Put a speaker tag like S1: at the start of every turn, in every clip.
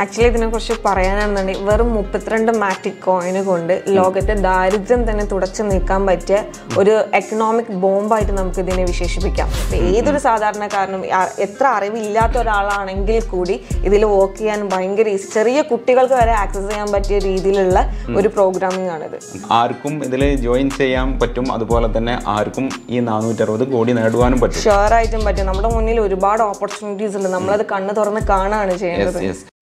S1: Actually ഇതിനെക്കുറിച്ച് പറയാനാണെന്നുണ്ടെങ്കിൽ വെറും മുപ്പത്തിരണ്ട് മാറ്റിക് കോയിന് കൊണ്ട് ലോകത്തെ ദാരിദ്ര്യം തന്നെ തുടച്ചു നീക്കാൻ പറ്റിയ ഒരു എക്കണോമിക് ബോംബായിട്ട് നമുക്ക് ഇതിനെ വിശേഷിപ്പിക്കാം അപ്പൊ ഏതൊരു സാധാരണക്കാരനും ആ- എത്ര അറിവില്ലാത്ത ഒരാളാണെങ്കിൽ കൂടി ഇതിൽ വർക്ക് ചെയ്യാൻ ഭയങ്കര easy. ചെറിയ കുട്ടികൾക്ക് വരെ ആക്സസ് ചെയ്യാൻ പറ്റിയ രീതിയിലുള്ള ഒരു പ്രോഗ്രാമിംഗ് ആണിത്
S2: ആർക്കും ഇതിൽ ജോയിൻ ചെയ്യാൻ പറ്റും അതുപോലെ തന്നെ ആർക്കും ഈ നാനൂറ്ററുപത് കോടി നേടുവാനും പറ്റും
S1: ഷുവർ ആയിട്ടും പറ്റും നമ്മുടെ മുന്നിൽ ഒരുപാട് ഓപ്പർച്യൂണിറ്റീസ് ഉണ്ട് നമ്മളത് കണ്ണ് തുറന്ന് കാണുകയാണ് ചെയ്യേണ്ടത്
S2: യെസ് യെസ്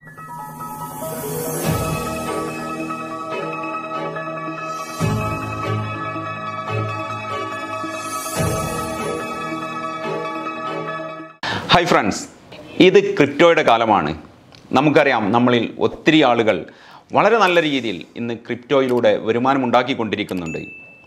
S2: ഹായ് ഫ്രണ്ട്സ് ഇത് ക്രിപ്റ്റോയുടെ കാലമാണ് നമുക്കറിയാം നമ്മളിൽ ഒത്തിരി ആളുകൾ വളരെ നല്ല രീതിയിൽ ഇന്ന് ക്രിപ്റ്റോയിലൂടെ വരുമാനം ഉണ്ടാക്കിക്കൊണ്ടിരിക്കുന്നുണ്ട്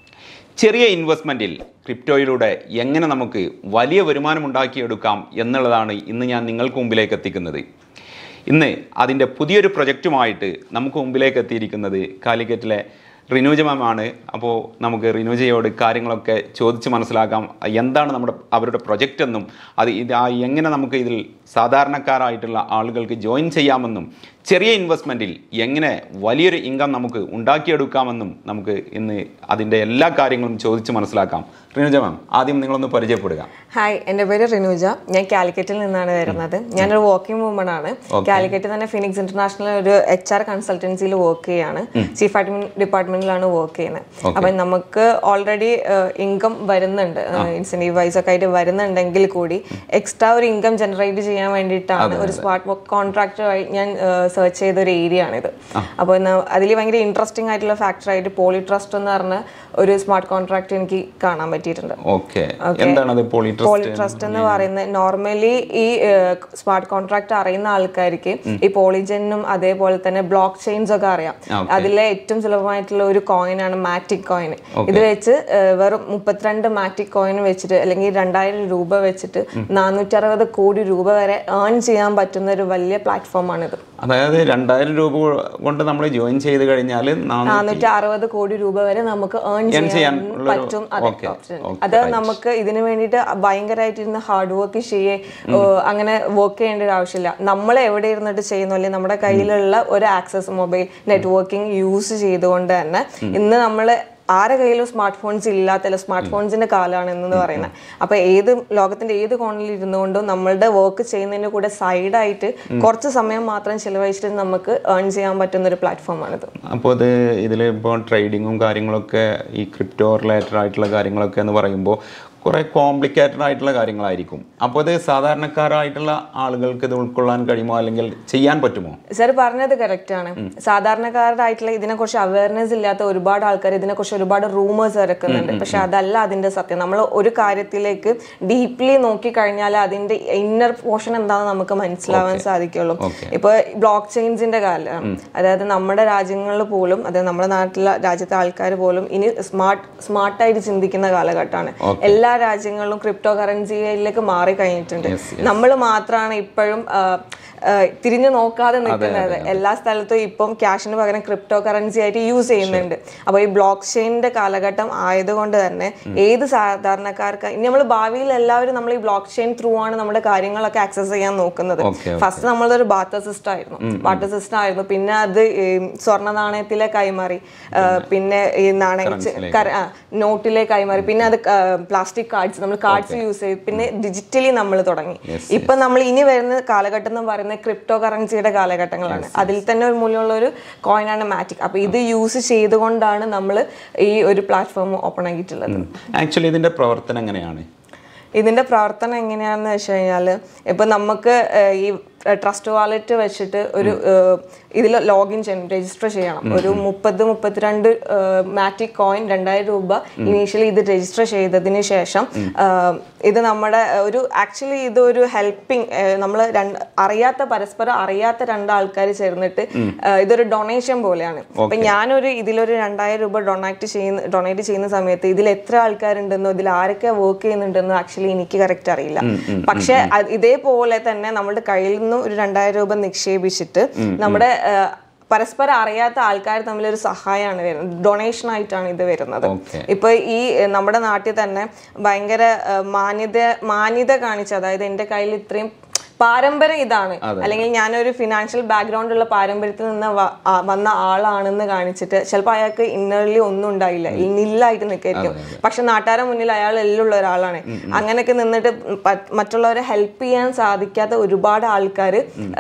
S2: ചെറിയ ഇൻവെസ്റ്റ്മെൻറ്റിൽ ക്രിപ്റ്റോയിലൂടെ എങ്ങനെ നമുക്ക് വലിയ വരുമാനം ഉണ്ടാക്കിയെടുക്കാം എന്നുള്ളതാണ് ഇന്ന് ഞാൻ നിങ്ങൾക്ക് മുമ്പിലേക്ക് എത്തിക്കുന്നത് ഇന്ന് അതിൻ്റെ പുതിയൊരു പ്രൊജക്റ്റുമായിട്ട് നമുക്ക് മുമ്പിലേക്ക് എത്തിയിരിക്കുന്നത് കാലിക്കറ്റിലെ റിനൂജ മാമാണ് അപ്പോൾ നമുക്ക് റിനൂജയോട് കാര്യങ്ങളൊക്കെ ചോദിച്ച് മനസ്സിലാക്കാം എന്താണ് നമ്മുടെ അവരുടെ പ്രൊജക്റ്റ് എന്നും അത് ഇത് ആ എങ്ങനെ നമുക്ക് ഇതിൽ സാധാരണക്കാരായിട്ടുള്ള ആളുകൾക്ക് ജോയിൻ ചെയ്യാമെന്നും ചെറിയ ഇൻവെസ്റ്റ്മെൻറ്റിൽ എങ്ങനെ വലിയൊരു ഇൻകം നമുക്ക് ഉണ്ടാക്കിയെടുക്കാമെന്നും നമുക്ക് ഇന്ന് അതിൻ്റെ എല്ലാ കാര്യങ്ങളും ചോദിച്ച് മനസ്സിലാക്കാം റിനുജ മാം ആദ്യം നിങ്ങളൊന്ന് പരിചയപ്പെടുക
S1: ഹായ് എൻ്റെ പേര് റിനൂജ ഞാൻ കാലിക്കറ്റിൽ നിന്നാണ് വരുന്നത് ഞാനൊരു വർക്കിംഗ് വുമൺ ആണ് കാലിക്കറ്റ് തന്നെ ഫിനിക്സ് ഇന്റർനാഷണൽ ഒരു എച്ച് ആർ കൺസൾട്ടൻസിയിൽ വർക്ക് ചെയ്യാണ് ചീഫ് അഡ്മിൻ ഡിപ്പാർട്ട്മെന്റിലാണ് വർക്ക് ചെയ്യുന്നത് അപ്പം നമുക്ക് ഓൾറെഡി ഇൻകം വരുന്നുണ്ട് ഇൻസെന്റീവ് വൈസ് ഒക്കെ ആയിട്ട് വരുന്നുണ്ടെങ്കിൽ കൂടി എക്സ്ട്രാ ഒരു ഇൻകം ജനറേറ്റ് ചെയ്യാൻ വേണ്ടിയിട്ടാണ് ഒരു സ്മാർട്ട് വർക്ക് കോൺട്രാക്ടർ ഞാൻ സെർച്ച് ചെയ്ത ഒരു ഏരിയ ആണിത് അപ്പോൾ അതിൽ ഭയങ്കര ഇൻട്രസ്റ്റിംഗ് ആയിട്ടുള്ള ഫാക്ടർ ആയിട്ട് പോളി ട്രസ്റ്റ് എന്ന് പറഞ്ഞ ഒരു സ്മാർട്ട് കോൺട്രാക്ട് എനിക്ക് കാണാൻ പറ്റിയിട്ടുണ്ട്
S2: ഓക്കെ എന്താണത് പോളി
S1: പോളി ട്രസ്റ്റ് എന്ന് പറയുന്നത് നോർമലി ഈ സ്മാർട്ട് കോൺട്രാക്ട് അറിയുന്ന ആൾക്കാർക്ക് ഈ പോളിജനും അതേപോലെ തന്നെ ബ്ലോക്ക് ചെയിൻസ് ഒക്കെ അറിയാം അതിലെ ഏറ്റവും സുലഭമായിട്ടുള്ള ഒരു കോയിൻ ആണ് മാറ്റിക് കോയിൻ ഇത് വെച്ച് ഏഹ്, വെറും മുപ്പത്തിരണ്ട് മാറ്റിക് കോയിൻ വെച്ചിട്ട് അല്ലെങ്കിൽ രണ്ടായിരം രൂപ വെച്ചിട്ട് നാനൂറ്റി അറുപത് കോടി രൂപ വരെ ഏൺ ചെയ്യാൻ പറ്റുന്ന ഒരു വലിയ പ്ലാറ്റ്ഫോമാണിത്
S2: അതായത് രണ്ടായിരം രൂപ കൊണ്ട് നമ്മൾ ജോയിൻ ചെയ്ത് കഴിഞ്ഞാൽ
S1: നാനൂറ്റി അറുപത് കോടി രൂപ വരെ നമുക്ക് ഏൺ ചെയ്യാൻ
S2: ചെയ്യാനുള്ളൊരു-
S1: പറ്റും അതെ
S2: Okay,
S1: option.
S2: okay,
S1: അത് നമുക്ക് ഇതിനു വേണ്ടിയിട്ട് ഭയങ്കരമായിട്ട് ഇരുന്ന് ഹാർഡ് വർക്ക് ചെയ്യേ ഓ, അങ്ങനെ വർക്ക് ചെയ്യേണ്ട ഒരു ആവശ്യമില്ല നമ്മൾ എവിടെ ഇരുന്നിട്ട് ചെയ്യുന്നു അല്ലെങ്കിൽ നമ്മുടെ കയ്യിലുള്ള ഒരു ആക്സസ് മൊബൈൽ നെറ്റ്വർക്കിംഗ് യൂസ് ചെയ്തുകൊണ്ട് തന്നെ ഇന്ന് നമ്മൾ ആരെ കയ്യിലും സ്മാർട്ട് ഫോൺസ് ഇല്ലാത്തല്ല സ്മാർട്ട് ഫോൺസിന്റെ കാലമാണ് എന്ന് പറയുന്നത് അപ്പൊ ഏത് ലോകത്തിന്റെ ഏത് കോണിൽ ഇരുന്നുകൊണ്ടും നമ്മളുടെ വർക്ക് ചെയ്യുന്നതിന്റെ കൂടെ സൈഡായിട്ട് കുറച്ച് സമയം മാത്രം ചിലവഴിച്ചിട്ട് നമുക്ക് ഏൺ ചെയ്യാൻ പറ്റുന്ന ഒരു പ്ലാറ്റ്ഫോമാണിത്
S2: അപ്പോൾ അത് ഇതിൽ ഇപ്പോൾ ട്രേഡിങ്ങും കാര്യങ്ങളൊക്കെ ഈ ക്രിപ്റ്റോ റിലേറ്റഡ് ആയിട്ടുള്ള കാര്യങ്ങളൊക്കെ എന്ന് പറയുമ്പോൾ കുറേ കോംപ്ലിക്കേറ്റഡ് ആയിട്ടുള്ള കാര്യങ്ങളായിരിക്കും അപ്പോൾ ഇത് സാധാരണക്കാരായിട്ടുള്ള ആളുകൾക്ക് ഇത് ഉൾക്കൊള്ളാൻ കഴിയുമോ അല്ലെങ്കിൽ ചെയ്യാൻ പറ്റുമോ
S1: സർ പറഞ്ഞത് കറക്റ്റ് ആണ് സാധാരണക്കാരായിട്ടുള്ള ഇതിനെക്കുറിച്ച് അവയർനെസ് ഇല്ലാത്ത ഒരുപാട് ആൾക്കാർ ഇതിനെക്കുറിച്ച് ഒരുപാട് റൂമേഴ്സ് ഇറക്കുന്നുണ്ട് പക്ഷെ അതല്ല അതിന്റെ സത്യം നമ്മൾ ഒരു കാര്യത്തിലേക്ക് ഡീപ്ലി നോക്കി കഴിഞ്ഞാൽ അതിന്റെ ഇന്നർ പോർഷൻ എന്താണെന്ന് നമുക്ക് മനസ്സിലാവാൻ സാധിക്കുള്ളൂ
S2: Okay.
S1: ഇപ്പൊ ബ്ലോക്ക് ചെയിൻസിന്റെ കാലം അതായത് നമ്മുടെ രാജ്യങ്ങളിൽ പോലും അതായത് നമ്മുടെ നാട്ടിലെ രാജ്യത്തെ ആൾക്കാർ പോലും ഇനി സ്മാർട്ട് സ്മാർട്ടായിട്ട് ചിന്തിക്കുന്ന കാലഘട്ടമാണ് എല്ലാ രാജ്യങ്ങളിലും ക്രിപ്റ്റോ കറൻസിയിലേക്ക് മാറി കഴിഞ്ഞിട്ടുണ്ട്
S2: Yes,
S1: നമ്മൾ മാത്രമാണ് ഇപ്പോഴും ആ, ആ, തിരിഞ്ഞു നോക്കാതെ നിൽക്കുന്നത് എല്ലാ സ്ഥലത്തും ഇപ്പം ക്യാഷിന് പകരം ക്രിപ്റ്റോ കറൻസി ആയിട്ട് യൂസ് ചെയ്യുന്നുണ്ട് അപ്പോൾ ഈ ബ്ലോക്ക് ചെയിനിന്റെ കാലഘട്ടം ആയതുകൊണ്ട് തന്നെ ഏത് സാധാരണക്കാർക്ക് ഇനി നമ്മൾ ഭാവിയിൽ എല്ലാവരും നമ്മൾ ഈ ബ്ലോക്ക് ചെയിൻ ത്രൂ ആണ് നമ്മുടെ കാര്യങ്ങളൊക്കെ ആക്സസ് ചെയ്യാൻ നോക്കുന്നത്
S2: Okay,
S1: ഫസ്റ്റ് നമ്മളൊരു ബാർട്ടർ സിസ്റ്റം ആയിരുന്നു ബാർട്ടർ സിസ്റ്റം ആയിരുന്നു പിന്നെ അത് ഈ സ്വർണ്ണ നാണയത്തിലെ കൈമാറി ആ, പിന്നെ ഈ നാണയ കര- ആ, നോട്ടിലെ കൈമാറി പിന്നെ അത് പ്ലാസ്റ്റിക് കാർഡ്സ് നമ്മൾ കാർഡ്സ് യൂസ് ചെയ്ത് പിന്നെ ഡിജിറ്റലി നമ്മൾ തുടങ്ങി ഇപ്പൊ നമ്മൾ ഇനി വരുന്ന കാലഘട്ടം എന്ന് പറയുന്നത് ക്രിപ്റ്റോ കറൻസിയുടെ കാലഘട്ടങ്ങളാണ് അതിൽ തന്നെ ഒരു മൂല്യമുള്ള ഒരു കോയിനാണ് മാറ്റിക് അപ്പൊ ഇത് യൂസ് ചെയ്തുകൊണ്ടാണ് നമ്മൾ ഈ ഒരു പ്ലാറ്റ്ഫോം ഓപ്പൺ ആക്കിയിട്ടുള്ളത്
S2: ആക്ച്വലി ഇതിൻ്റെ പ്രവർത്തനം എങ്ങനെയാണ്
S1: ഇതിന്റെ പ്രവർത്തനം എങ്ങനെയാണെന്ന് വെച്ച് കഴിഞ്ഞാൽ ഇപ്പൊ നമുക്ക് ഏഹ്, ഈ ട്രസ്റ്റ് വാലറ്റ് വെച്ചിട്ട് ഒരു ഇതിൽ ലോഗിൻ ചെയ്യണം രജിസ്റ്റർ ചെയ്യണം ഒരു മുപ്പത് മുപ്പത്തിരണ്ട് മാറ്റിക് കോയിൻ രണ്ടായിരം രൂപ ഇനീഷ്യലി ഇത് രജിസ്റ്റർ ചെയ്തതിന് ശേഷം ഏഹ്, ഇത് നമ്മുടെ ഒരു ആക്ച്വലി ഇതൊരു ഹെൽപ്പിംഗ് നമ്മൾ അറിയാത്ത പരസ്പരം അറിയാത്ത രണ്ടാൾക്കാർ ചേർന്നിട്ട് ഏഹ്, ഇതൊരു ഡൊണേഷൻ പോലെയാണ് അപ്പൊ ഞാനൊരു ഇതിലൊരു രണ്ടായിരം രൂപ ഡൊണേറ്റ് ചെയ്യുന്ന ഡൊണേറ്റ് ചെയ്യുന്ന സമയത്ത് ഇതിൽ എത്ര ആൾക്കാരുണ്ടെന്നോ ഇതിൽ ആരൊക്കെ വർക്ക് ചെയ്യുന്നുണ്ടെന്നോ ആക്ച്വലി എനിക്ക് കറക്റ്റ് അറിയില്ല പക്ഷെ അത് ഇതേപോലെ തന്നെ നമ്മുടെ കയ്യിൽ നിന്നും ഒരു രണ്ടായിരം രൂപ നിക്ഷേപിച്ചിട്ട് നമ്മുടെ ആ, പരസ്പരം അറിയാത്ത ആൾക്കാർ തമ്മിൽ ഒരു സഹായമാണ് വരുന്നത് ഡൊണേഷൻ ആയിട്ടാണ് ഇത് വരുന്നത്
S2: Okay.
S1: ഇപ്പൊ ഈ ഏ, നമ്മുടെ നാട്ടിൽ തന്നെ ഭയങ്കര ഏ, മാന്യത മാന്യത കാണിച്ച അതായത് എൻ്റെ കയ്യിൽ ഇത്രയും പാരമ്പര്യം ഇതാണ് അല്ലെങ്കിൽ ഞാനൊരു ഫിനാൻഷ്യൽ ബാക്ക്ഗ്രൗണ്ട് ഉള്ള പാരമ്പര്യത്തിൽ നിന്ന് വ- ആ വന്ന ആളാണെന്ന് കാണിച്ചിട്ട് ചിലപ്പോൾ അയാൾക്ക് ഇന്നർലി ഒന്നും ഉണ്ടായില്ല നില്ലായിട്ട് നിൽക്കായിരിക്കും പക്ഷെ നാട്ടുകാരുടെ മുന്നിൽ അയാൾ എല്ലുള്ള ഒരാളാണ് അങ്ങനെയൊക്കെ നിന്നിട്ട് പ- മറ്റുള്ളവരെ ഹെൽപ്പ് ചെയ്യാൻ സാധിക്കാത്ത ഒരുപാട് ആൾക്കാർ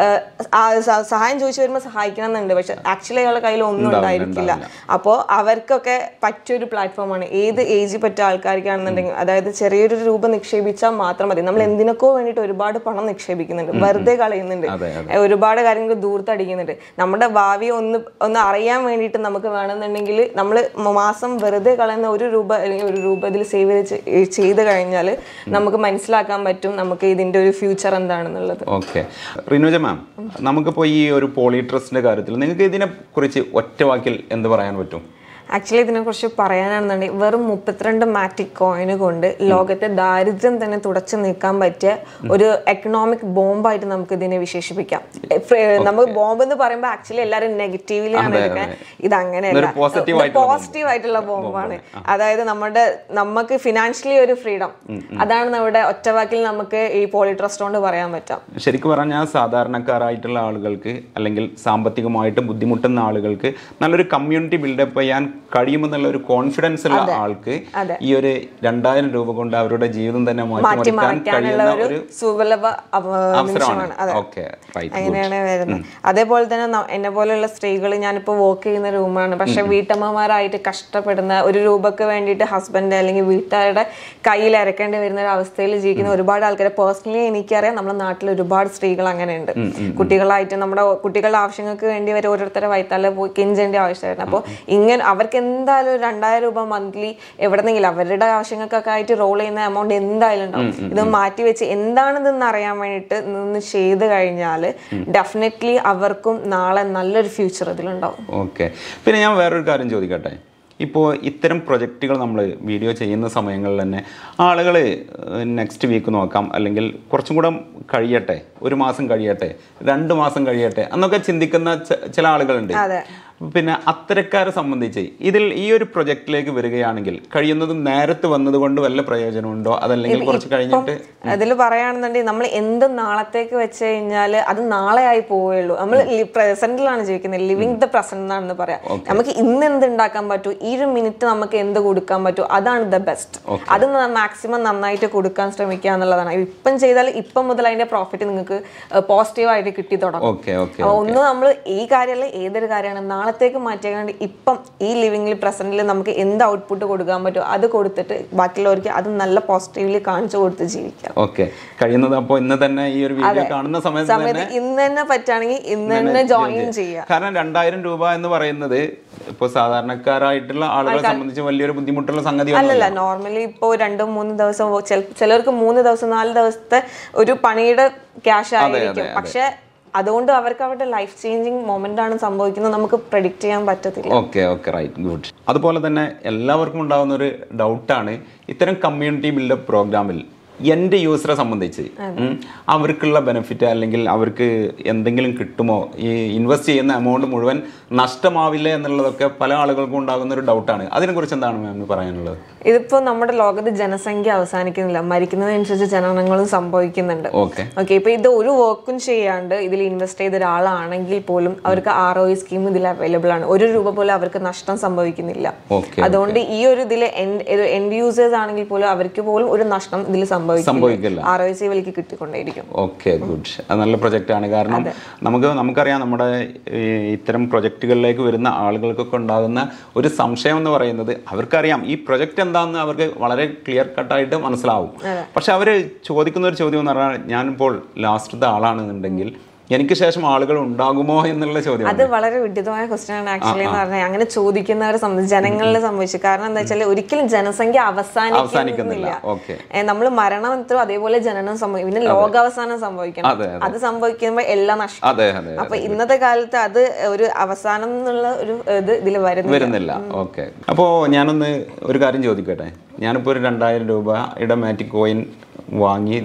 S1: സഹായം ചോദിച്ചു വരുമ്പോൾ സഹായിക്കണം എന്നുണ്ട് പക്ഷെ ആക്ച്വലി അയാളുടെ കയ്യിൽ ഒന്നും ഉണ്ടായിരിക്കില്ല അപ്പോൾ അവർക്കൊക്കെ പറ്റിയൊരു പ്ലാറ്റ്ഫോമാണ് ഏത് ഏജിൽ പറ്റിയ ആൾക്കാർക്കാണെന്നുണ്ടെങ്കിൽ അതായത് ചെറിയൊരു രൂപ നിക്ഷേപിച്ചാൽ മാത്രം മതി നമ്മൾ എന്തിനൊക്കെ വേണ്ടിയിട്ട് ഒരുപാട് പണം നിക്ഷേപിക്കുന്നുണ്ട് വെറുതെ കളയുന്നുണ്ട്
S2: അതെ,
S1: ഏ, ഒരുപാട് കാര്യങ്ങൾ ദൂർത്തടിക്കുന്നുണ്ട് നമ്മുടെ ഭാവി ഒന്ന് ഒന്ന് അറിയാൻ വേണ്ടിയിട്ട് നമുക്ക് വേണമെന്നുണ്ടെങ്കിൽ നമ്മൾ മാസം വെറുതെ കളയുന്ന ഒരു രൂപ അല്ലെങ്കിൽ ഒരു രൂപ ഇതിൽ സേവ് ചെയ്ത് കഴിഞ്ഞാൽ നമുക്ക് മനസ്സിലാക്കാൻ പറ്റും നമുക്ക് ഇതിന്റെ ഒരു ഫ്യൂച്ചർ എന്താണെന്നുള്ളത്
S2: ഓക്കെ റിനുജ മാം നമുക്കിപ്പോൾ ഈ ഒരു പോളി ട്രസ്റ്റിന്റെ കാര്യത്തിൽ നിങ്ങൾക്ക് ഇതിനെ കുറിച്ച് ഒറ്റ വാക്കിൽ എന്ത് പറയാൻ പറ്റും
S1: ആക്ച്വലി ഇതിനെക്കുറിച്ച് പറയാനാണെന്നുണ്ടെങ്കിൽ വെറും മുപ്പത്തിരണ്ട് മാറ്റിക് കോയിന് കൊണ്ട് ലോകത്തെ ദാരിദ്ര്യം തന്നെ തുടച്ചു നീക്കാൻ പറ്റിയ ഒരു എക്കണോമിക് ബോംബായിട്ട് നമുക്ക് ഇതിനെ വിശേഷിപ്പിക്കാം നമുക്ക് ബോംബ് എന്ന് പറയുമ്പോൾ ആക്ച്വലി എല്ലാവരും നെഗറ്റീവിലാണ് എടുക്കുന്നത് ഇത് അങ്ങനെയല്ല
S2: ഇതൊരു positive ആയിട്ടുള്ള
S1: പോസിറ്റീവ് ആയിട്ടുള്ള ബോംബാണ് അതായത് നമ്മുടെ നമുക്ക് ഫിനാൻഷ്യലി ഒരു ഫ്രീഡം അതാണ് നമ്മുടെ ഒറ്റവാക്കിൽ നമുക്ക് ഈ പോളി ട്രസ്റ്റ് കൊണ്ട് പറയാൻ പറ്റാം
S2: ശരിക്കും പറഞ്ഞാൽ സാധാരണക്കാരായിട്ടുള്ള ആളുകൾക്ക് അല്ലെങ്കിൽ സാമ്പത്തികമായിട്ട് ബുദ്ധിമുട്ടുന്ന ആളുകൾക്ക് നല്ലൊരു കമ്മ്യൂണിറ്റി ബിൽഡപ്പ് ചെയ്യാൻ കഴിയുമെന്നുള്ള ഒരു കോൺഫിഡൻസ് ഉള്ള ആൾക്ക് ഈ ഒരു രണ്ടായിരം രൂപ കൊണ്ട് അവരുടെ ജീവിതം തന്നെ മാറ്റിമറിക്കാൻ
S1: മാറ്റിമറിക്കാനുള്ള
S2: കഴിയുന്ന
S1: ഒരു
S2: ഒരു
S1: സുലഭ അവ-
S2: അവസരമാണ്
S1: നിമിഷമാണ് അതെ
S2: ഓക്കെ റൈറ്റ്
S1: അങ്ങനെയാണ് വരുന്നത് അതേപോലെ തന്നെ ന- എന്നെ പോലെയുള്ള സ്ത്രീകൾ ഞാനിപ്പോൾ വർക്ക് ചെയ്യുന്ന റൂമാണ് പക്ഷെ വീട്ടമ്മമാരായിട്ട് കഷ്ടപ്പെടുന്ന ഒരു രൂപക്ക് വേണ്ടിയിട്ട് ഹസ്ബൻഡ് അല്ലെങ്കിൽ വീട്ടുകാരുടെ കയ്യിൽ ഇറക്കേണ്ടി വരുന്ന ഒരു അവസ്ഥയിൽ ജീവിക്കുന്ന ഒരുപാട് ആൾക്കാർ പേഴ്സണലി എനിക്കറിയാം നമ്മുടെ നാട്ടിൽ ഒരുപാട് സ്ത്രീകൾ അങ്ങനെയുണ്ട് കുട്ടികളായിട്ട് നമ്മുടെ കുട്ടികളുടെ ആവശ്യങ്ങൾക്ക് വേണ്ടി വരെ ഓരോരുത്തരെ വൈത്താലെ പോയി കെഞ്ചേണ്ട ആവശ്യമായിരുന്നു അപ്പോൾ ഇങ്ങനെ അവർക്ക് എന്തായാലും ഒരു രണ്ടായിരം രൂപ മന്ത്ലി എവിടെന്നെങ്കിലും അവരുടെ ആവശ്യങ്ങൾക്കൊക്കെ ആയിട്ട് റോൾ ചെയ്യുന്ന എമൗണ്ട് എന്തായാലും ഉണ്ടാവും ഇത് മാറ്റി വെച്ച് എന്താണിതെന്ന് അറിയാൻ വേണ്ടിയിട്ട് നിന്ന് ചെയ്ത് കഴിഞ്ഞാൽ ഡെഫിനറ്റ്ലി അവർക്കും നാളെ നല്ലൊരു ഫ്യൂച്ചർ ഇതിലുണ്ടാവും
S2: ഓക്കെ പിന്നെ ഞാൻ വേറൊരു കാര്യം ചോദിക്കട്ടെ ഇപ്പോൾ ഇത്തരം പ്രൊജക്റ്റുകൾ നമ്മൾ വീഡിയോ ചെയ്യുന്ന സമയങ്ങളിൽ തന്നെ ആളുകൾ നെക്സ്റ്റ് വീക്ക് നോക്കാം അല്ലെങ്കിൽ കുറച്ചും കൂടെ കഴിയട്ടെ ഒരു മാസം കഴിയട്ടെ രണ്ട് മാസം കഴിയട്ടെ എന്നൊക്കെ ചിന്തിക്കുന്ന ച- ചില ആളുകളുണ്ട്
S1: അതെ
S2: പിന്നെ അത്തരക്കാരെ സംബന്ധിച്ച് ഇതിൽ ഈ ഒരു പ്രൊജക്റ്റിലേക്ക് വരികയാണെങ്കിൽ കഴിയുന്നതും നേരത്തെ വന്നതുകൊണ്ട് വല്ല പ്രയോജനമുണ്ടോ അതല്ലെങ്കിൽ കുറച്ച് കഴിഞ്ഞിട്ട്
S1: അതിൽ പറയുകയാണെന്നുണ്ടെങ്കിൽ നമ്മൾ എന്ത് നാളത്തേക്ക് വെച്ച് കഴിഞ്ഞാൽ അത് നാളെ ആയി പോവുകയുള്ളൂ നമ്മൾ പ്രസന്റിലാണ് ജീവിക്കുന്നത് ലിവിങ് ദ പ്രസന്റ് എന്നാണെന്ന് പറയാം നമുക്ക് ഇന്ന് എന്ത് ഉണ്ടാക്കാൻ പറ്റൂ ഈ ഒരു മിനിറ്റ് നമുക്ക് എന്ത് കൊടുക്കാൻ പറ്റൂ അതാണ് ദ ബെസ്റ്റ് അത് മാക്സിമം നന്നായിട്ട് കൊടുക്കാൻ ശ്രമിക്കുക എന്നുള്ളതാണ് ഇപ്പം ചെയ്താൽ ഇപ്പം മുതൽ അതിന്റെ പ്രോഫിറ്റ് നിങ്ങൾക്ക് പോസിറ്റീവായിട്ട് കിട്ടി തുടങ്ങും
S2: ഓക്കെ ഓക്കെ
S1: അപ്പൊ ഒന്ന് നമ്മൾ ഈ കാര്യമല്ല ഏതൊരു കാര്യമാണ് നാളത്തേക്ക് മാറ്റിയാണ്ട് ഇപ്പം ഈ ലിവിങ്ങിൽ പ്രസന്റിൽ നമുക്ക് എന്ത് ഔട്ട്പുട്ട് കൊടുക്കാൻ പറ്റുമോ അത് കൊടുത്തിട്ട് ബാക്കിയുള്ളവർക്ക് അത് നല്ല പോസിറ്റീവ്ലി കാണിച്ചു കൊടുത്ത് ജീവിക്കാം
S2: ഓക്കെ കഴിയുന്നത് അപ്പോൾ ഇന്ന് തന്നെ ഈ ഒരു വീഡിയോ കാണുന്ന സമയത്ത് തന്നെ
S1: സമയത്ത് ഇന്ന് തന്നെ പറ്റുകയാണെങ്കിൽ ഇന്ന് തന്നെ ജോയിൻ ചെയ്യാം
S2: കാരണം രണ്ടായിരം രൂപ എന്ന് പറയുന്നത് ഇപ്പോൾ സാധാരണക്കാരായിട്ടുള്ള ആളുകളെ സംബന്ധിച്ച് വലിയൊരു ബുദ്ധിമുട്ടുള്ള സംഗതി
S1: അല്ലല്ല നോർമലി ഇപ്പോൾ രണ്ടും മൂന്ന് ദിവസം വോ- ചെല- ചിലർക്ക് മൂന്ന് ദിവസം നാല് ദിവസത്തെ ഒരു പണിയുടെ ക്യാഷ് ആയിരിക്കും പക്ഷെ അതുകൊണ്ട് അവർക്ക് അവരുടെ ലൈഫ് ചേഞ്ചിങ് മൊമെന്റ് ആണ് സംഭവിക്കുന്നത് നമുക്ക് പ്രഡിക്റ്റ് ചെയ്യാൻ പറ്റത്തില്ല
S2: ഓക്കെ ഓക്കെ റൈറ്റ് ഗുഡ് അതുപോലെ തന്നെ എല്ലാവർക്കും ഉണ്ടാകുന്ന ഒരു ഡൗട്ടാണ് ഇത്തരം കമ്മ്യൂണിറ്റി ബിൽഡപ്പ് പ്രോഗ്രാമിൽ എൻ്റെ യൂസറെ സംബന്ധിച്ച് ഉം, അവർക്കുള്ള ബെനിഫിറ്റ് അല്ലെങ്കിൽ അവർക്ക് എന്തെങ്കിലും കിട്ടുമോ ഈ ഇൻവെസ്റ്റ് ചെയ്യുന്ന എമൗണ്ട് മുഴുവൻ നഷ്ടമാവില്ല എന്നുള്ളതൊക്കെ പല ആളുകൾക്കും ഉണ്ടാകുന്ന ഒരു ഡൗട്ടാണ് അതിനെക്കുറിച്ച് എന്താണ് മാമിന് പറയാനുള്ളത്
S1: ഇതിപ്പോ നമ്മുടെ ലോകത്ത് ജനസംഖ്യ അവസാനിക്കുന്നില്ല മരിക്കുന്നതനുസരിച്ച് ജനനങ്ങളും സംഭവിക്കുന്നുണ്ട്
S2: ഓക്കെ
S1: ഓക്കെ ഇപ്പൊ ഇത് ഒരു വർക്കും ചെയ്യാണ്ട് ഇതിൽ ഇൻവെസ്റ്റ് ചെയ്ത ഒരാളാണെങ്കിൽ പോലും അവർക്ക് ആർ ഒ സ്കീം ഇതിൽ അവൈലബിൾ ആണ് ഒരു രൂപ പോലും അവർക്ക് നഷ്ടം സംഭവിക്കുന്നില്ല
S2: ഓക്കെ
S1: അതുകൊണ്ട് ഈ ഒരു ഇതിൽ എൻഡ് യൂസേഴ്സ് ആണെങ്കിൽ പോലും അവർക്ക് പോലും ഒരു നഷ്ടം ഇതിൽ സംഭവിക്കില്ല
S2: സംഭവിക്കില്ല
S1: ആർ ഒ സി വിലക്ക് കിട്ടിക്കൊണ്ടേയിരിക്കും
S2: ഓക്കെ ഗുഡ് അത് നല്ല പ്രൊജക്റ്റാണ് കാരണം നമുക്ക് നമുക്കറിയാം നമ്മുടെ ഈ ഇത്തരം പ്രൊജക്റ്റുകളിലേക്ക് വരുന്ന ആളുകൾക്കൊക്കെ ഉണ്ടാകുന്ന ഒരു സംശയം എന്ന് പറയുന്നത് അവർക്കറിയാം ഈ പ്രൊജക്റ്റ് എന്താണെന്ന് അവർക്ക് വളരെ ക്ലിയർ കട്ടായിട്ട് മനസ്സിലാവും പക്ഷെ അവർ ചോദിക്കുന്ന ഒരു ചോദ്യം എന്ന് പറഞ്ഞാൽ ഞാനിപ്പോൾ ലാസ്റ്റത്തെ ആളാണെന്നുണ്ടെങ്കിൽ എനിക്ക് ശേഷം ആളുകൾ ഉണ്ടാകുമോ എന്നുള്ള ചോദ്യം
S1: അത് വളരെ വിഡിതമായ ക്വസ്റ്റ്യൻ ആണ് ആക്ച്വലി എന്ന് പറഞ്ഞാൽ അങ്ങനെ ചോദിക്കുന്നവരെ സംബന്ധിച്ച് ജനങ്ങളെ സംബന്ധിച്ച് കാരണം എന്താ വെച്ചാൽ ഒരിക്കലും ജനസംഖ്യ
S2: അവസാനിക്കുന്നില്ല
S1: അവസാനിക്കുന്നില്ല
S2: ഓക്കെ
S1: നമ്മൾ മരണത്തിലും അതേപോലെ ജനനം സംഭവിക്കും പിന്നെ ലോകാവസാനം സംഭവിക്കണം
S2: അതെ,
S1: അത് സംഭവിക്കുമ്പോൾ എല്ലാം നഷ്ടം
S2: അതെ അതെ
S1: അപ്പൊ ഇന്നത്തെ കാലത്ത് അത് ഒരു അവസാനം എന്നുള്ള ഒരു ഇത് ഇതിൽ വരുന്നില്ല
S2: വരുന്നില്ല ഓക്കെ അപ്പോൾ ഞാനൊന്ന് ഒരു കാര്യം ചോദിക്കട്ടെ ഞാനിപ്പോൾ ഒരു രണ്ടായിരം രൂപയുടെ മാറ്റിക് കോയിൻ വാങ്ങി ഇതിൽ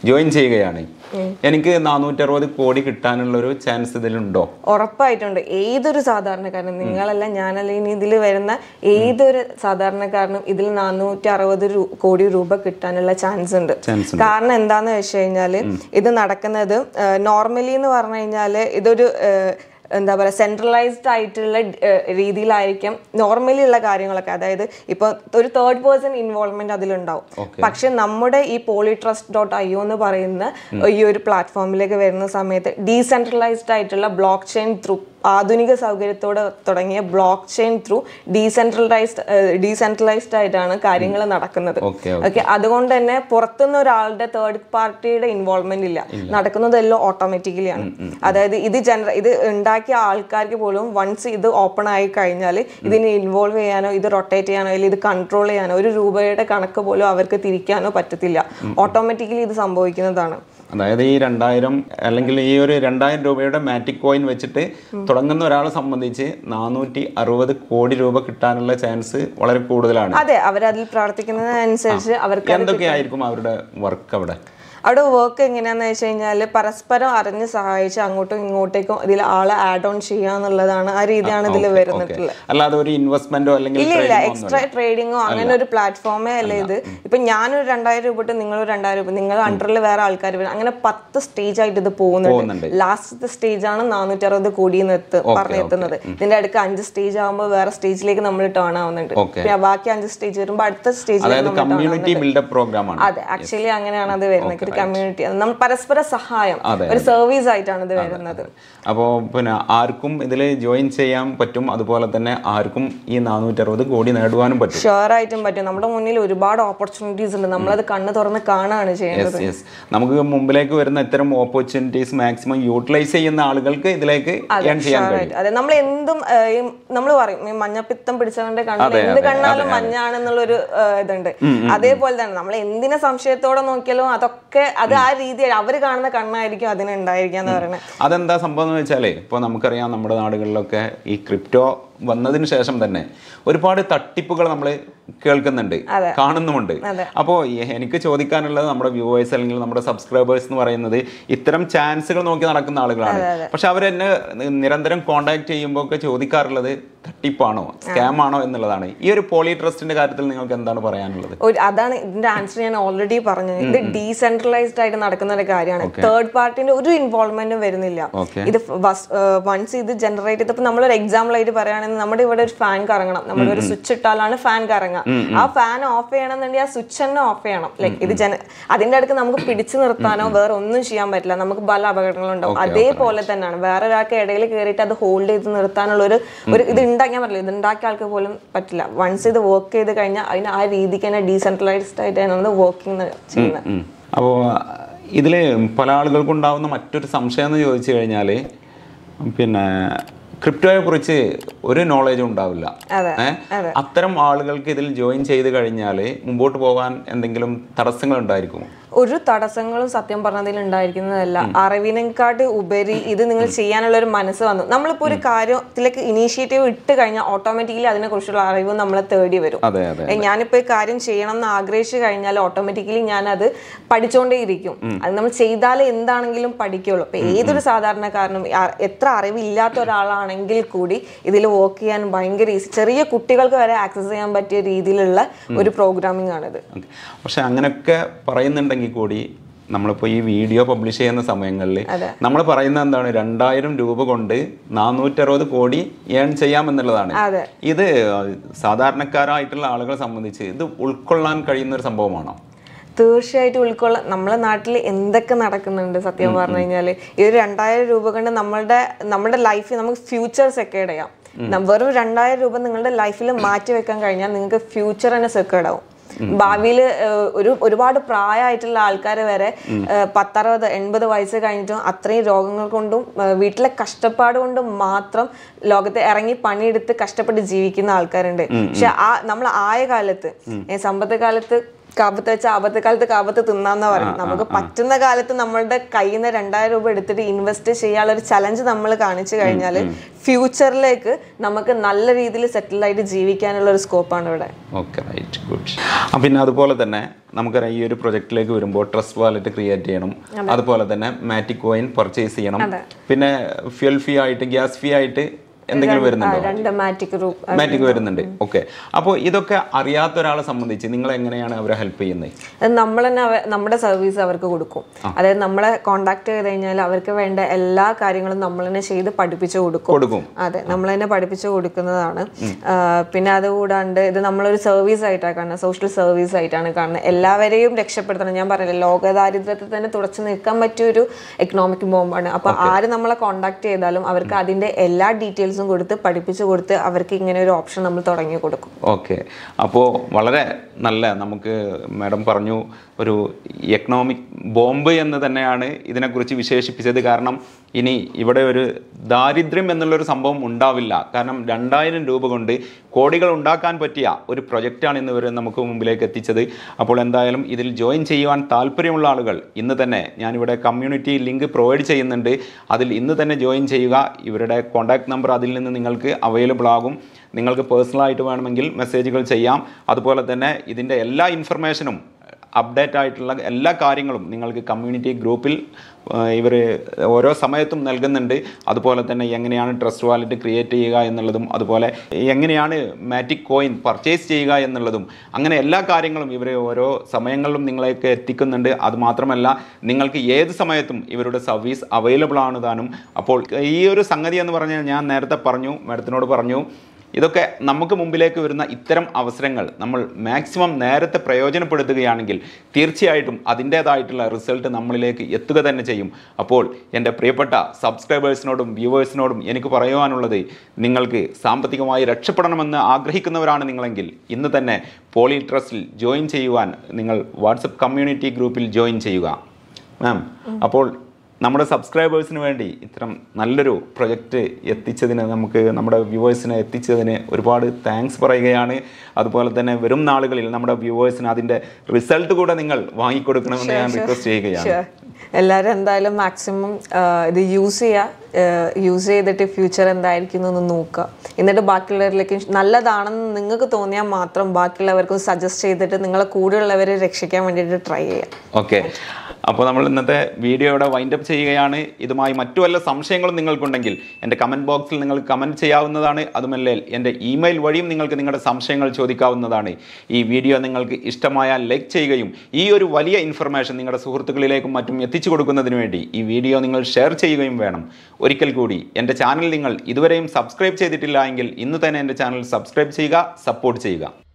S2: ജോയിൻ ചെയ്യുകയാണ് എനിക്ക് നാനൂറ്റി അറുപത് കോടി കിട്ടാനുള്ള ഒരു ചാൻസ് ഇതിലുണ്ടോ
S1: ഉറപ്പായിട്ടുണ്ട് ഏതൊരു സാധാരണക്കാരനും നിങ്ങളല്ല ഞാനല്ല ഇനി ഇതിൽ വരുന്ന ഏതൊരു സാധാരണക്കാരനും ഇതിൽ നാനൂറ്റി അറുപത് കോടി രൂപ കിട്ടാനുള്ള ചാൻസ് ഉണ്ട്
S2: ചാൻസ്
S1: കാരണം എന്താന്ന് വെച്ച് കഴിഞ്ഞാല് ഇത് നടക്കുന്നത് നോർമലി എന്ന് പറഞ്ഞു കഴിഞ്ഞാല് ഇതൊരു ഏഹ്, എന്താ പറയുക സെൻട്രലൈസ്ഡ് ആയിട്ടുള്ള ഏഹ്, രീതിയിലായിരിക്കും നോർമലി ഉള്ള കാര്യങ്ങളൊക്കെ അതായത് ഇപ്പൊ ഒരു തേർഡ് പേഴ്സൺ ഇൻവോൾവ്മെന്റ് അതിലുണ്ടാവും പക്ഷെ നമ്മുടെ ഈ പോളി ട്രസ്റ്റ് ഡോട്ട് ഐ എന്ന് പറയുന്ന ഈ ഒരു പ്ലാറ്റ്ഫോമിലേക്ക് വരുന്ന സമയത്ത് ഡീസെൻട്രലൈസ്ഡ് ആയിട്ടുള്ള ബ്ലോക്ക് ചെയിൻ ത്രൂ ആധുനിക സൗകര്യത്തോടെ തുടങ്ങിയ block chain through decentralised decentralised ആയിട്ടാണ് കാര്യങ്ങൾ നടക്കുന്നത്
S2: ഓക്കെ
S1: ഓക്കെ അതുകൊണ്ട് തന്നെ പുറത്തുനിന്ന് ഒരാളുടെ തേർഡ് പാർട്ടിയുടെ ഇൻവോൾവ്മെന്റ് ഇല്ല നടക്കുന്നതെല്ലാം ഓട്ടോമാറ്റിക്കലി ആണ് അതായത് ഇത് ജനറ ഇത് ഉണ്ടാക്കിയ ആൾക്കാർക്ക് പോലും വൺസ് ഇത് ഓപ്പൺ ആയി കഴിഞ്ഞാൽ ഇതിനെ ഇൻവോൾവ് ചെയ്യാനോ ഇത് റൊട്ടേറ്റ് ചെയ്യാനോ അല്ലെങ്കിൽ ഇത് കൺട്രോൾ ചെയ്യാനോ ഒരു രൂപയുടെ കണക്ക് പോലും അവർക്ക് തിരിക്കാനോ പറ്റത്തില്ല ഓട്ടോമാറ്റിക്കലി ഇത് സംഭവിക്കുന്നതാണ്
S2: അതായത് ഈ രണ്ടായിരം അല്ലെങ്കിൽ ഈ ഒരു രണ്ടായിരം രൂപയുടെ മാറ്റിക് കോയിൻ വെച്ചിട്ട് തുടങ്ങുന്ന ഒരാളെ സംബന്ധിച്ച് നാനൂറ്റി അറുപത് കോടി രൂപ കിട്ടാനുള്ള ചാൻസ് വളരെ കൂടുതലാണ്
S1: അതെ അവരതിൽ പ്രവർത്തിക്കുന്നതിനനുസരിച്ച് അവർക്ക്
S2: എന്തൊക്കെയായിരിക്കും അവരുടെ വർക്ക് അവിടെ
S1: അവിടെ വർക്ക് എങ്ങനെയാന്ന് വെച്ച് കഴിഞ്ഞാൽ പരസ്പരം അറിഞ്ഞ് സഹായിച്ച് അങ്ങോട്ടും ഇങ്ങോട്ടേക്കും ഇതിൽ ആളെ ആഡ് ഓൺ ചെയ്യാന്നുള്ളതാണ് ആ രീതിയാണ് ഇതിൽ വരുന്നിട്ടുള്ളത്
S2: അല്ലാതെ ഒരു ഇൻവെസ്റ്റ്മെന്റോ അല്ലെങ്കിൽ
S1: ഇല്ല ഇല്ല
S2: trading ഓ
S1: എക്സ്ട്രാ ട്രേഡിങ്ങോ അങ്ങനെ ഒരു പ്ലാറ്റ്ഫോമേ അല്ല ഇത് ഇപ്പൊ ഞാനൊരു രണ്ടായിരം രൂപ ഇട്ട് നിങ്ങളൊരു രണ്ടായിരം രൂപ നിങ്ങൾ അണ്ടറിൽ വേറെ ആൾക്കാർ വരും അങ്ങനെ പത്ത് സ്റ്റേജ് ആയിട്ട് ഇത് പോകുന്നുണ്ട്
S2: പോകുന്നുണ്ട്.
S1: ലാസ്റ്റത്തെ സ്റ്റേജ് ആണ് നാനൂറ്റി അറുപത് കോടി എത്ത് പറഞ്ഞെത്തുന്നത് ഇതിന്റെ അടുക്ക് അഞ്ച് സ്റ്റേജ് ആകുമ്പോൾ വേറെ സ്റ്റേജിലേക്ക് നമ്മൾ ടേൺ ആവുന്നുണ്ട്
S2: Okay.
S1: പിന്നെ ബാക്കി അഞ്ച് സ്റ്റേജ് വരുമ്പോൾ അടുത്ത
S2: അതായത്
S1: സ്റ്റേജിലേക്ക്
S2: കമ്മ്യൂണിറ്റി ബിൽഡപ്പ് പ്രോഗ്രാം ആണ്
S1: അതെ ആക്ച്വലി അങ്ങനെയാണ് അത് വരുന്നത് ഒരു കമ്മ്യൂണിറ്റി നമ്മൾ പരസ്പര സഹായം
S2: അതെ,
S1: ഒരു സർവീസ് ആയിട്ടാണ് ഇത് വരുന്നത്
S2: അപ്പോൾ പിന്നെ ആർക്കും ഇതിൽ ജോയിൻ ചെയ്യാൻ പറ്റും അതുപോലെ തന്നെ ആർക്കും ഈ നാനൂറ്റി അറുപത് കോടി നേടുവാനും പറ്റും
S1: ഷുവർ ആയിട്ടും പറ്റും നമ്മുടെ മുന്നിൽ ഒരുപാട് ഓപ്പർച്യൂണിറ്റീസ് ഉണ്ട് നമ്മളത് കണ്ണ് തുറന്ന് കാണുകയാണ് ചെയ്യുന്നത്
S2: യെസ് യെസ് നമുക്ക് മുമ്പിലേക്ക് വരുന്ന ഇത്തരം ഓപ്പർച്യൂണിറ്റീസ് മാക്സിമം യൂട്ടിലൈസ് ചെയ്യുന്ന ആളുകൾക്ക് ഇതിലേക്ക് ഏൺ ചെയ്യാൻ കഴിയും
S1: Right. അതെ നമ്മൾ എന്തും നമ്മൾ പറയും ഈ മഞ്ഞപ്പിത്തം പിടിച്ചവന്റെ കണ്ണിൽ എന്ത് കണ്ണാലും മഞ്ഞാണെന്നുള്ളൊരു ആ, ഇതുണ്ട് അതേപോലെ തന്നെ നമ്മൾ എന്തിനെ സംശയത്തോടെ നോക്കിയാലും അതൊക്കെ അത് ആ രീതി അവർ കാണുന്ന കണ്ണായിരിക്കും അതിനുണ്ടായിരിക്കാന്ന് പറയുന്നത്
S2: അതെന്താ സംഭവം എന്ന് വെച്ചാൽ ഇപ്പോൾ നമുക്കറിയാം നമ്മുടെ നാടുകളിലൊക്കെ ഈ ക്രിപ്റ്റോ വന്നതിന് ശേഷം തന്നെ ഒരുപാട് തട്ടിപ്പുകൾ നമ്മൾ കേൾക്കുന്നുണ്ട് കാണുന്നുമുണ്ട് അപ്പോൾ എനിക്ക് ചോദിക്കാനുള്ളത് നമ്മുടെ വ്യൂവേഴ്സ് അല്ലെങ്കിൽ നമ്മുടെ സബ്സ്ക്രൈബേഴ്സ് എന്ന് പറയുന്നത് ഇത്തരം ചാൻസുകൾ നോക്കി നടക്കുന്ന ആളുകളാണ് പക്ഷെ അവരെന്നെ നിരന്തരം കോണ്ടാക്ട് ചെയ്യുമ്പോൾ ഒക്കെ ചോദിക്കാറുള്ളത് തട്ടിപ്പാണോ സ്കാം ആണോ എന്നുള്ളതാണ് ഈ ഒരു പോളി ട്രസ്റ്റിന്റെ കാര്യത്തിൽ നിങ്ങൾക്ക് എന്താണ് പറയാനുള്ളത്
S1: ഒരു അതാണ് ഇതിന്റെ ആൻസർ ഞാൻ ഓൾറെഡി പറഞ്ഞു ഇത് ഡീസെൻട്രലൈസ്ഡ് ആയിട്ട് നടക്കുന്ന ഒരു കാര്യമാണ് തേർഡ് പാർട്ടിന്റെ ഒരു ഇൻവോൾവ്മെന്റും വരുന്നില്ല
S2: ഓക്കെ
S1: ഇത് വൺസ് ഇത് ജനറേറ്റ് ചെയ്തപ്പോൾ നമ്മളൊരു എക്സാമ്പിൾ ആയിട്ട് പറയുകയാണെങ്കിൽ നമ്മുടെ ഇവിടെ ഒരു ഫാൻ കറങ്ങണം നമ്മൾ ഒരു സ്വിച്ച് ഇട്ടാലാണ് ഫാൻ കറങ്ങുക ആ ഫാൻ ഓഫ് ചെയ്യണമെന്നുണ്ടെങ്കിൽ ആ സ്വിച്ച് തന്നെ ഓഫ് ചെയ്യണം ലൈക്ക് ഇത് ജന അതിന്റെ അടുക്ക് നമുക്ക് പിടിച്ചു നിർത്താനോ വേറെ ഒന്നും ചെയ്യാൻ പറ്റില്ല നമുക്ക് പല അപകടങ്ങളുണ്ടാവും അതേപോലെ തന്നെയാണ് വേറെ ഒരാൾക്ക് ഇടയിൽ കയറിയിട്ട് അത് ഹോൾഡ് ചെയ്ത് നിർത്താനുള്ള ഒരു ഒരു ഇത് ഉണ്ടാക്കാൻ പറ്റില്ല ഇത് ഉണ്ടാക്കിയ ആൾക്ക് പോലും പറ്റില്ല വൺസ് ഇത് വർക്ക് ചെയ്ത് കഴിഞ്ഞാൽ അതിന് ആ രീതിക്ക് തന്നെ ഡീസെൻട്രലൈസ്ഡ് ആയിട്ടാണ് നമ്മൾ വർക്കിംഗ് ചെയ്യുന്നത്
S2: അപ്പോൾ ഇതിൽ പല ആളുകൾക്കും ഉണ്ടാവുന്ന മറ്റൊരു സംശയം എന്ന് ചോദിച്ചു കഴിഞ്ഞാൽ പിന്നെ ക്രിപ്റ്റോയെ കുറിച്ച് ഒരു നോളേജും ഉണ്ടാവില്ല
S1: അതെ,
S2: ഏ? അത്തരം ആളുകൾക്ക് ഇതിൽ ജോയിൻ ചെയ്ത് കഴിഞ്ഞാൽ മുമ്പോട്ട് പോകാൻ എന്തെങ്കിലും തടസ്സങ്ങൾ ഉണ്ടായിരിക്കുമോ
S1: ഒരു തടസ്സങ്ങളും സത്യം പറഞ്ഞതിൽ ഉണ്ടായിരിക്കുന്നതല്ല അറിവിനെക്കാട്ട് ഉപരി ഇത് നിങ്ങൾ ചെയ്യാനുള്ള ഒരു മനസ്സ് വന്നു നമ്മളിപ്പോ ഒരു കാര്യത്തിലേക്ക് ഇനീഷ്യേറ്റീവ് ഇട്ട് കഴിഞ്ഞാൽ ഓട്ടോമാറ്റിക്കലി അതിനെ കുറിച്ചുള്ള അറിവ് നമ്മളെ തേടി വരും
S2: അതെ അതെ
S1: ഏ, ഞാനിപ്പോ ഈ കാര്യം ചെയ്യണം എന്ന് ആഗ്രഹിച്ചു കഴിഞ്ഞാൽ ഓട്ടോമാറ്റിക്കലി ഞാൻ അത് പഠിച്ചുകൊണ്ടേയിരിക്കും അത് നമ്മൾ ചെയ്താലേ എന്താണെങ്കിലും പഠിക്കുള്ളൂ അപ്പൊ ഏതൊരു സാധാരണക്കാരനും ആ- എത്ര അറിവില്ലാത്ത ഒരാളാണെങ്കിൽ കൂടി ഇതിൽ വർക്ക് ചെയ്യാൻ ഭയങ്കര ഈസി ചെറിയ കുട്ടികൾക്ക് വരെ ആക്സസ് ചെയ്യാൻ പറ്റിയ രീതിയിലുള്ള ഒരു പ്രോഗ്രാമിംഗ് ആണിത്
S2: ഓക്കെ പക്ഷെ അങ്ങനെയൊക്കെ പറയുന്നുണ്ടെങ്കിൽ കൂടി നമ്മളിപ്പോൾ ഈ വീഡിയോ പബ്ലിഷ് ചെയ്യുന്ന സമയങ്ങളിൽ നമ്മൾ പറയുന്നത് എന്താണ് രണ്ടായിരം രൂപ കൊണ്ട് നാനൂറ്ററുപത് കോടി ഏൺ ചെയ്യാമെന്നുള്ളതാണ്
S1: അതെ.
S2: ഇത് സാധാരണക്കാരായിട്ടുള്ള ആളുകളെ സംബന്ധിച്ച് ഇത് ഉൾക്കൊള്ളാൻ കഴിയുന്ന ഒരു സംഭവമാണോ
S1: തീർച്ചയായിട്ടും ഉൾക്കൊള്ളാൻ നമ്മളെ നാട്ടിൽ എന്തൊക്കെ നടക്കുന്നുണ്ട് സത്യം പറഞ്ഞു കഴിഞ്ഞാല് ഈ ഒരു രണ്ടായിരം രൂപ കൊണ്ട് നമ്മളുടെ നമ്മുടെ ലൈഫിൽ നമുക്ക് ഫ്യൂച്ചർ സെക്യൂർഡ് ചെയ്യാം ന- വെറും രണ്ടായിരം രൂപ നിങ്ങളുടെ ലൈഫിൽ മാറ്റി വെക്കാൻ കഴിഞ്ഞാൽ നിങ്ങൾക്ക് ഫ്യൂച്ചർ തന്നെ സെക്യൂർഡ് ആവും ഭാവിയിൽ ഒരു ഒരുപാട് പ്രായമായിട്ടുള്ള ആൾക്കാർ വരെ ഏഹ്, പത്തറുപത് എൺപത് വയസ്സ് കഴിഞ്ഞിട്ടും അത്രയും രോഗങ്ങൾ കൊണ്ടും ഏഹ്, വീട്ടിലെ കഷ്ടപ്പാട് കൊണ്ടും മാത്രം ലോകത്ത് ഇറങ്ങി പണിയെടുത്ത് കഷ്ടപ്പെട്ട് ജീവിക്കുന്ന ആൾക്കാരുണ്ട് പക്ഷെ ആ നമ്മൾ ആയ കാലത്ത് ഏഹ്, സമ്പത്ത് കാലത്ത് കാപ്പത്ത് വെച്ച ആപത്ത് കാലത്ത് കാപ്പത്ത് തിന്നാന്നാ പറയും നമുക്ക് പറ്റുന്ന കാലത്ത് നമ്മളുടെ കയ്യിൽ നിന്ന് രണ്ടായിരം രൂപ എടുത്തിട്ട് ഇൻവെസ്റ്റ് ചെയ്യാനുള്ള ഒരു ചലഞ്ച് നമ്മൾ കാണിച്ചു കഴിഞ്ഞാൽ ഫ്യൂച്ചറിലേക്ക് നമുക്ക് നല്ല രീതിയിൽ സെറ്റിൽ ആയിട്ട് ജീവിക്കാനുള്ള ഒരു സ്കോപ്പാണ് ഇവിടെ
S2: ഓക്കെ റൈറ്റ് ഗുഡ് പിന്നെ അതുപോലെ തന്നെ നമുക്കറിയാം ഈ ഒരു പ്രൊജക്റ്റിലേക്ക് വരുമ്പോൾ ട്രസ്റ്റ് വാലറ്റ് ക്രിയേറ്റ് ചെയ്യണം അതുപോലെ തന്നെ മാറ്റിക് കോയിൻ പർച്ചേസ് ചെയ്യണം പിന്നെ ഫ്യൂൽ ഫീ ആയിട്ട് ഗ്യാസ് ഫീ ആയിട്ട് എന്തെങ്കിലും വരുന്നുണ്ടോ
S1: രണ്ട് മാറ്റിക് റൂം
S2: മാറ്റിക് വരുന്നുണ്ട് ഓക്കെ അപ്പോൾ ഇതൊക്കെ അറിയാത്ത ഒരാളെ സംബന്ധിച്ച് നിങ്ങൾ എങ്ങനെയാണ് അവരെ ഹെൽപ്പ് ചെയ്യുന്നത്
S1: അത് നമ്മൾ തന്നെ അവ- നമ്മുടെ സർവീസ് അവർക്ക് കൊടുക്കും അതായത് നമ്മളെ കോണ്ടാക്ട് ചെയ്ത് കഴിഞ്ഞാൽ അവർക്ക് വേണ്ട എല്ലാ കാര്യങ്ങളും നമ്മൾ തന്നെ ചെയ്ത് പഠിപ്പിച്ചു കൊടുക്കും
S2: കൊടുക്കും
S1: അതെ നമ്മൾ തന്നെ പഠിപ്പിച്ചു കൊടുക്കുന്നതാണ് ആ, പിന്നെ അതുകൂടാണ്ട് ഇത് നമ്മളൊരു സർവീസ് ആയിട്ടാണ് കാണുന്നത് സോഷ്യൽ സർവീസ് ആയിട്ടാണ് കാണുന്നത് എല്ലാവരെയും രക്ഷപ്പെടുത്തണം ഞാൻ പറഞ്ഞില്ല ലോകദാരിദ്ര്യത്തിൽ തന്നെ തുടച്ചു നിൽക്കാൻ പറ്റിയ ഒരു എക്കണോമിക് ബോംബാണ് അപ്പൊ ആര് നമ്മളെ കോണ്ടാക്ട് ചെയ്താലും അവർക്ക് അതിന്റെ എല്ലാ ഡീറ്റെയിൽസും കൊടുത്ത് പഠിപ്പിച്ചു കൊടുത്ത് അവർക്ക് ഇങ്ങനെ ഒരു ഓപ്ഷൻ നമ്മൾ തുടങ്ങി കൊടുക്കും
S2: ഓക്കെ അപ്പോൾ വളരെ നല്ല നമുക്ക് മാഡം പറഞ്ഞു ഒരു എക്കണോമിക് ബോംബ് എന്ന് തന്നെയാണ് ഇതിനെക്കുറിച്ച് വിശേഷിപ്പിച്ചത് കാരണം ഇനി ഇവിടെ ഒരു ദാരിദ്ര്യം എന്നുള്ളൊരു സംഭവം ഉണ്ടാവില്ല കാരണം രണ്ടായിരം രൂപ കൊണ്ട് കോടികൾ ഉണ്ടാക്കാൻ പറ്റിയ ഒരു പ്രൊജക്റ്റാണ് ഇന്ന് ഇവർ നമുക്ക് മുമ്പിലേക്ക് എത്തിച്ചത് അപ്പോൾ എന്തായാലും ഇതിൽ ജോയിൻ ചെയ്യുവാൻ താല്പര്യമുള്ള ആളുകൾ ഇന്ന് തന്നെ ഞാനിവിടെ കമ്മ്യൂണിറ്റി ലിങ്ക് പ്രൊവൈഡ് ചെയ്യുന്നുണ്ട് അതിൽ ഇന്ന് തന്നെ ജോയിൻ ചെയ്യുക ഇവരുടെ കോൺടാക്ട് നമ്പർ അതിൽ നിന്ന് നിങ്ങൾക്ക് അവൈലബിൾ ആകും നിങ്ങൾക്ക് പേഴ്സണലായിട്ട് വേണമെങ്കിൽ മെസ്സേജുകൾ ചെയ്യാം അതുപോലെ തന്നെ ഇതിൻ്റെ എല്ലാ ഇൻഫർമേഷനും അപ്ഡേറ്റ് ആയിട്ടുള്ള എല്ലാ കാര്യങ്ങളും നിങ്ങൾക്ക് കമ്മ്യൂണിറ്റി ഗ്രൂപ്പിൽ ഇവർ ഓരോ സമയത്തും നൽകുന്നുണ്ട് അതുപോലെ തന്നെ എങ്ങനെയാണ് ട്രസ്റ്റ് വാലറ്റ് ക്രിയേറ്റ് ചെയ്യുക എന്നുള്ളതും അതുപോലെ എങ്ങനെയാണ് മാറ്റിക് കോയിൻ പർച്ചേസ് ചെയ്യുക എന്നുള്ളതും അങ്ങനെ എല്ലാ കാര്യങ്ങളും ഇവർ ഓരോ സമയങ്ങളിലും നിങ്ങളേക്ക് എത്തിക്കുന്നുണ്ട് അത് മാത്രമല്ല നിങ്ങൾക്ക് ഏത് സമയത്തും ഇവരുടെ സർവീസ് അവൈലബിൾ ആണ് താനും അപ്പോൾ ഈ ഒരു സംഗതി എന്ന് പറഞ്ഞാൽ ഞാൻ നേരത്തെ പറഞ്ഞു മാഡത്തിനോട് പറഞ്ഞു ഇതൊക്കെ നമുക്ക് മുമ്പിലേക്ക് വരുന്ന ഇത്തരം അവസരങ്ങൾ നമ്മൾ മാക്സിമം നേരത്തെ പ്രയോജനപ്പെടുത്തുകയാണെങ്കിൽ തീർച്ചയായിട്ടും അതിൻ്റേതായിട്ടുള്ള റിസൾട്ട് നമ്മളിലേക്ക് എത്തുക തന്നെ ചെയ്യും അപ്പോൾ എൻ്റെ പ്രിയപ്പെട്ട സബ്സ്ക്രൈബേഴ്സിനോടും വ്യൂവേഴ്സിനോടും എനിക്ക് പറയുവാനുള്ളത് നിങ്ങൾക്ക് സാമ്പത്തികമായി രക്ഷപ്പെടണമെന്ന് ആഗ്രഹിക്കുന്നവരാണ് നിങ്ങളെങ്കിൽ ഇന്ന് തന്നെ പോളി ട്രസ്റ്റിൽ ജോയിൻ ചെയ്യുവാൻ നിങ്ങൾ വാട്സപ്പ് കമ്മ്യൂണിറ്റി ഗ്രൂപ്പിൽ ജോയിൻ ചെയ്യുക മാം അപ്പോൾ നമ്മുടെ സബ്സ്ക്രൈബേഴ്സിന് വേണ്ടി ഇത്തരം നല്ലൊരു പ്രൊജക്റ്റ് എത്തിച്ചതിന് നമുക്ക് നമ്മുടെ വ്യൂവേഴ്സിനെ എത്തിച്ചതിന് ഒരുപാട് താങ്ക്സ് പറയുകയാണ് അതുപോലെ തന്നെ വരും നാളുകളിൽ നമ്മുടെ വ്യൂവേഴ്സിന് അതിൻ്റെ റിസൾട്ട് കൂടെ നിങ്ങൾ വാങ്ങിക്കൊടുക്കണമെന്ന് ഞാൻ റിക്വസ്റ്റ് ചെയ്യുകയാണ്
S1: Sure. എല്ലാവരും എന്തായാലും മാക്സിമം ഇത് യൂസ് ചെയ്യുക യൂസ് ചെയ്തിട്ട് ഫ്യൂച്ചർ എന്തായിരിക്കും എന്ന് നോക്കുക എന്നിട്ട് ബാക്കിയുള്ളവരിലേക്ക് നല്ലതാണെന്ന് നിങ്ങൾക്ക് തോന്നിയാൽ മാത്രം ബാക്കിയുള്ളവർക്കും സജസ്റ്റ് ചെയ്തിട്ട് നിങ്ങളെ കൂടെയുള്ളവരെ രക്ഷിക്കാൻ വേണ്ടിയിട്ട് ട്രൈ ചെയ്യാം
S2: ഓക്കെ അപ്പോൾ നമ്മൾ ഇന്നത്തെ വീഡിയോ ഇവിടെ വൈൻഡ് അപ്പ് ചെയ്യുകയാണ് ഇതുമായി മറ്റു വല്ല സംശയങ്ങളും നിങ്ങൾക്കുണ്ടെങ്കിൽ എൻ്റെ കമൻറ്റ് ബോക്സിൽ നിങ്ങൾ കമൻറ്റ് ചെയ്യാവുന്നതാണ് അതുമല്ലേ എൻ്റെ ഇമെയിൽ വഴിയും നിങ്ങൾക്ക് നിങ്ങളുടെ സംശയങ്ങൾ ചോദിക്കാവുന്നതാണ് ഈ വീഡിയോ നിങ്ങൾക്ക് ഇഷ്ടമായാൽ ലൈക്ക് ചെയ്യുകയും ഈ ഒരു വലിയ ഇൻഫർമേഷൻ നിങ്ങളുടെ സുഹൃത്തുക്കളിലേക്കും മറ്റും എത്തിച്ചു കൊടുക്കുന്നതിന് വേണ്ടി ഈ വീഡിയോ നിങ്ങൾ ഷെയർ ചെയ്യുകയും വേണം ഒരിക്കൽ കൂടി എൻ്റെ ചാനൽ നിങ്ങൾ ഇതുവരെയും സബ്സ്ക്രൈബ് ചെയ്തിട്ടില്ല എങ്കിൽ ഇന്ന് തന്നെ എൻ്റെ ചാനൽ സബ്സ്ക്രൈബ് ചെയ്യുക സപ്പോർട്ട് ചെയ്യുക